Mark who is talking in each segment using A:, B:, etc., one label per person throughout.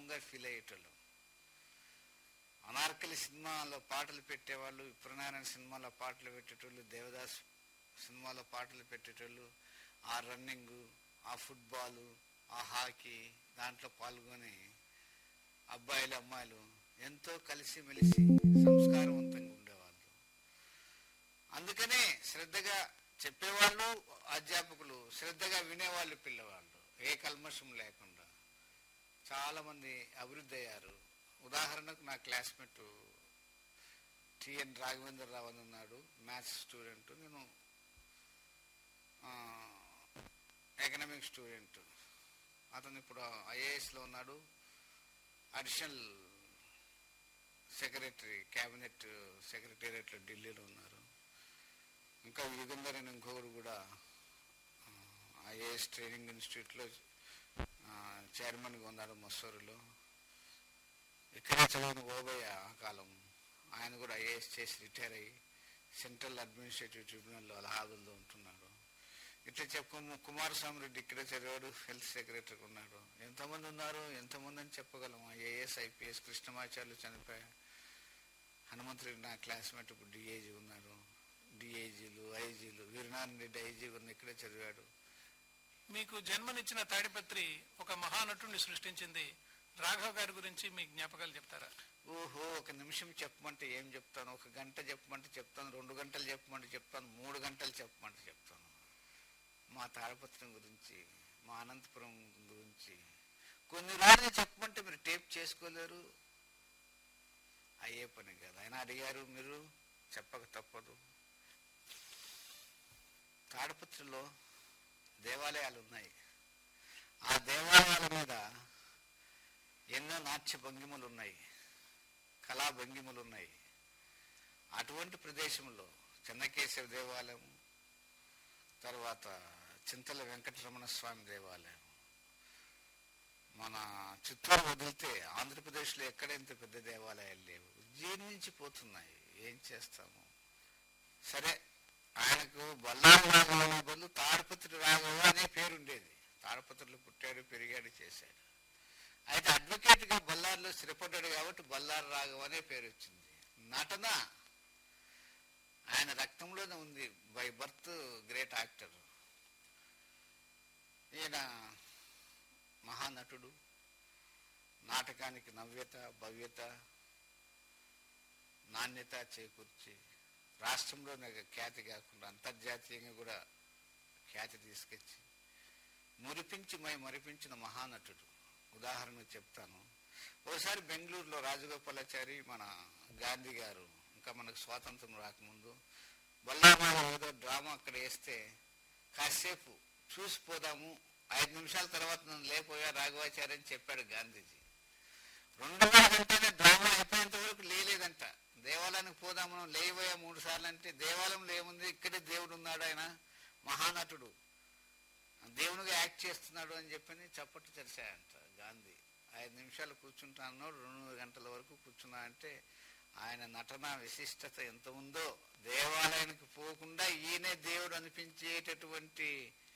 A: గర్వంగా ఫీల్ అయ్యేటోళ్ళం అనార్కలి సినిమాలో పాటలు పెట్టేవాళ్ళు విప్రనారాయణ సినిమాలో పాటలు పెట్టేటోళ్ళు దేవదాస్ సినిమాలో పాటలు పెట్టేటోళ్ళు ఆ రన్నింగు ఆ ఫుట్బాలు ఆ హాకీ దాంట్లో పాల్గొని అబ్బాయిలు అమ్మాయిలు ఎంతో కలిసిమెలిసి సంస్కారవంతంగా ఉండేవాళ్ళు అందుకనే శ్రద్ధగా చెప్పేవాళ్ళు అధ్యాపకులు శ్రద్ధగా వినేవాళ్ళు పిల్లవాళ్ళు ఏ కల్మషం లేకుండా చాలామంది అభివృద్ధి అయ్యారు ఉదాహరణకు నా క్లాస్మేట్ టిఎన్ రాఘవేంద్రరావు అని ఉన్నాడు మ్యాథ్స్ స్టూడెంట్ నేను ఎకనామిక్ స్టూడెంట్ అతను ఇప్పుడు ఐఏఎస్లో ఉన్నాడు అడిషనల్ సెక్రటరీ క్యాబినెట్ సెక్రటేరియట్లో ఢిల్లీలో ఉన్నారు ఇంకా యుగంధర్ అని ఇంకొకరు కూడా ఐఏఎస్ ట్రైనింగ్ ఇన్స్టిట్యూట్లో చైర్మన్గా ఉన్నారు మసూరులో ఇక్కడే చదివిన ఓబయ్య ఆ కాలం ఆయన కూడా ఐఏఎస్ చేసి రిటైర్ అయ్యి సెంట్రల్ అడ్మినిస్ట్రేటివ్ ట్రిబ్యునల్లో అలహాదుల్లో ఉంటున్నాడు ఇట్లా చెప్పుకోము కుమారస్వామి రెడ్డి ఇక్కడే చదివాడు హెల్త్ సెక్రటరీ ఉన్నాడు ఎంతమంది ఉన్నారు ఎంతమంది అని చెప్పగలం ఐఏఎస్ ఐపీఎస్ కృష్ణమాచార్యులు చనిపోయా హనుమంతుడు నా క్లాస్మేట్ ఇప్పుడు డిఐజీ ఉన్నారు డిఐజీలు ఐజీలు వీరనారాయణ రెడ్డి ఐజీ ఉన్న ఇక్కడే చదివాడు
B: మీకు జన్మనిచ్చిన తాడిపత్రి ఒక మహానటుడిని సృష్టించింది రాఘవ్ గారి గురించి మీ జ్ఞాపకాలు చెప్తారా
A: ఓహో ఒక నిమిషం చెప్పమంటే ఏం చెప్తాను ఒక గంట చెప్పమంటే చెప్తాను రెండు గంటలు చెప్పమంటే చెప్తాను మూడు గంటలు చెప్పమంటే చెప్తాను మా తాడపత్రం గురించి మా అనంతపురం గురించి కొన్ని రోజులు చెప్పమంటే మీరు టేప్ చేసుకోలేరు అయ్యే పని కాదు ఆయన అడిగారు మీరు చెప్పక తప్పదు తాడపత్రిలో దేవాలయాలు ఉన్నాయి ఆ దేవాలయాల మీద ఎన్నో నాట్య భంగిమలు ఉన్నాయి కళా భంగిమలు ఉన్నాయి అటువంటి ప్రదేశంలో చెన్నకేశ్వర దేవాలయం తర్వాత చింతల వెంకటరమణ స్వామి దేవాలయం మన చిత్తూరు వదిలితే ఆంధ్రప్రదేశ్లో ఎక్కడ ఇంత పెద్ద దేవాలయాలు లేవు జీర్ణించిపోతున్నాయి ఏం చేస్తాము సరే ఆయనకు బల్లారు రాఘవ బదులు తాడపత్రి రాఘవ అనే పేరు ఉండేది తాడపత్రిలో పుట్టాడు పెరిగాడు చేశాడు అయితే అడ్వకేట్ గా బల్లారులో స్థిరపడ్డాడు కాబట్టి బల్లారు రాఘవ అనే పేరు వచ్చింది నటన ఆయన రక్తంలోనే ఉంది బై బర్త్ గ్రేట్ యాక్టర్ ఈయన మహానటుడు నాటకానికి నవ్యత భవ్యత నాణ్యత చేకూర్చి రాష్ట్రంలోనే ఖ్యాతి కాకుండా అంతర్జాతీయంగా కూడా ఖ్యాతి తీసుకొచ్చి మురిపించి మై మరిపించిన మహానటుడు ఉదాహరణ చెప్తాను ఒకసారి బెంగళూరులో రాజగోపాలాచారి మన గాంధీ గారు ఇంకా మనకు స్వాతంత్రం రాకముందు బల్లామాల ఏదో డ్రామా అక్కడ వేస్తే కాసేపు చూసిపోదాము ఐదు నిమిషాల తర్వాత నన్ను లేపోయా రాఘవాచారి అని చెప్పాడు గాంధీజీ రెండవ గంటనే డ్రామా అయిపోయేంత వరకు లేలేదంట దేవాలయానికి పోదాము లేవోయా మూడు సార్లు అంటే దేవాలయంలో ఏముంది ఇక్కడే దేవుడు ఉన్నాడు ఆయన మహానటుడు దేవునిగా యాక్ట్ చేస్తున్నాడు అని చెప్పని చప్పట్లు తెరిచాయంట గాంధీ ఐదు నిమిషాలు కూర్చుంటాను రెండు గంటల వరకు కూర్చున్నా అంటే ఆయన నటన విశిష్టత ఎంత ఉందో దేవాలయానికి పోకుండా ఈయనే దేవుడు అనిపించేటటువంటి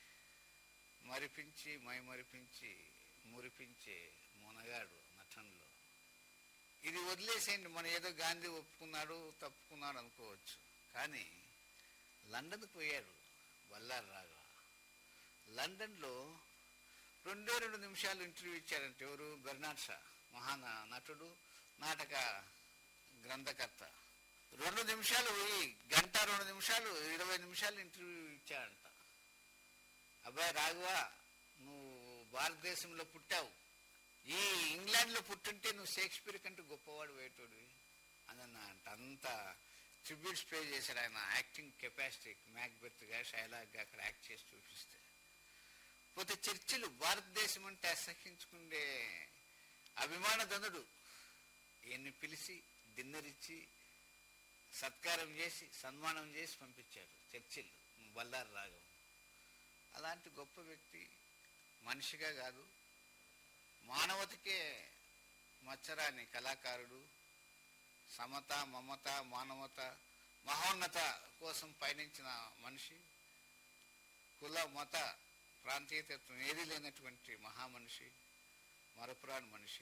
A: మరిపించి మై మరిపించి మురిపించే మునగాడు నటనలో ఇది వదిలేసేయండి మన ఏదో గాంధీ ఒప్పుకున్నాడు తప్పుకున్నాడు అనుకోవచ్చు కానీ లండన్కి పోయాడు బల్లారు రాఘవ లండన్లో రెండే రెండు నిమిషాలు ఇంటర్వ్యూ ఇచ్చారంటే ఎవరు బెర్నాడ్ షా మహాన నటుడు నాటక గ్రంథకర్త రెండు నిమిషాలు పోయి గంట రెండు నిమిషాలు ఇరవై నిమిషాలు ఇంటర్వ్యూ ఇచ్చాడంట అబ్బాయి రాఘవ నువ్వు భారతదేశంలో పుట్టావు ఈ ఇంగ్లాండ్లో పుట్టుంటే నువ్వు షేక్స్పియర్ కంటే గొప్పవాడు వేటోడివి అని అన్న అంట అంత ట్రిబ్యూట్స్ పే చేశాడు ఆయన యాక్టింగ్ కెపాసిటీ మ్యాక్బెత్గా షైలాగ్గా అక్కడ యాక్ట్ చేసి చూపిస్తే పోతే చర్చిలు భారతదేశం అంటే అసహించుకుండే అభిమాన ధనుడు ఈయన్ని పిలిచి డిన్నర్ ఇచ్చి సత్కారం చేసి సన్మానం చేసి పంపించాడు చర్చిలు బల్లారు రాఘవం అలాంటి గొప్ప వ్యక్తి మనిషిగా కాదు మానవతకే మచ్చరాని కళాకారుడు సమత మమత మానవత మహోన్నత కోసం పయనించిన మనిషి కుల మత ప్రాంతీయతత్వం ఏది లేనటువంటి మహామనిషి మరపురాని మనిషి